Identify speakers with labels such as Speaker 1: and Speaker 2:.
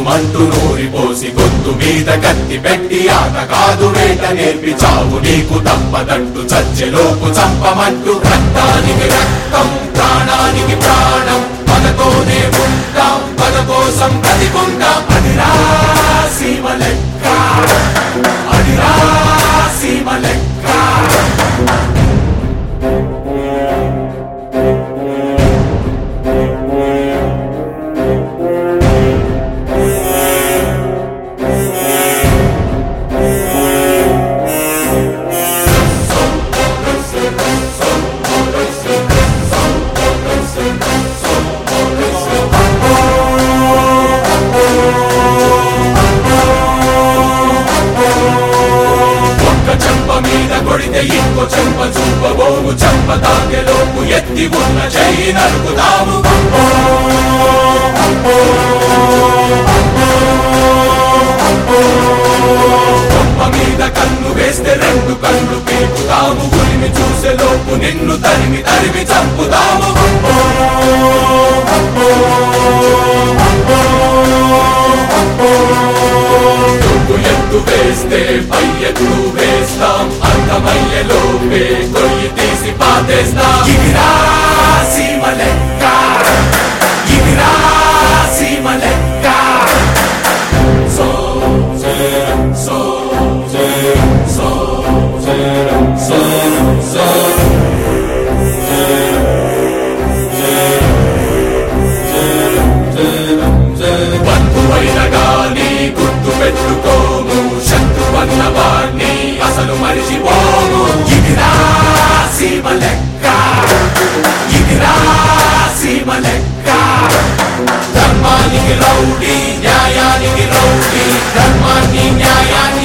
Speaker 1: మంటూ నూరి పోసి గొంతు మీద కత్తి పెట్టి ఆట కాదు వేట నేర్పి చావు నీకు తప్పదంటూ చచ్చెలోపు చంపమంటూ రక్తానికి రక్తం ప్రాణానికి ప్రాణం పదతోనే ఉంటాం పద కోసం బతికుంటాం అదిరా సీమ లెక్క అదిరా సీమ లెక్క ఒక్క చెంప మీద కొడితే ఇంకో చెంప చూపబోము చెంప తాకెలోపు ఎత్తి ఉన్న చెయ్యి నరుకుతాము కొంప మీద కన్ను వేస్తే రెండు కళ్ళు పీకుతాము గురిని చూసే లోపు నిన్ను తరిమి తరిమి చంపుతాము నువ్వు ఎత్తు వేస్తే పై ఎత్తు వేస్తాం అర్థమయ్యేలోపే కొయ్యి తీసి పాతేస్తాం ఇదిరా సీమ లెక్క ఇదిరా సీమ లెక్క so so so so so so బంధువైన గాని గుర్తు పెట్టుకోము శత్రువన్న వాణ్ణి అసలు మరిచిపోము ఇదిరా సీమ లెక్క ఇదిరా సీమ లెక్క ధర్మానికి రౌడీ న్యాయానికి రౌడీ ధర్మాన్ని న్యాయాన్ని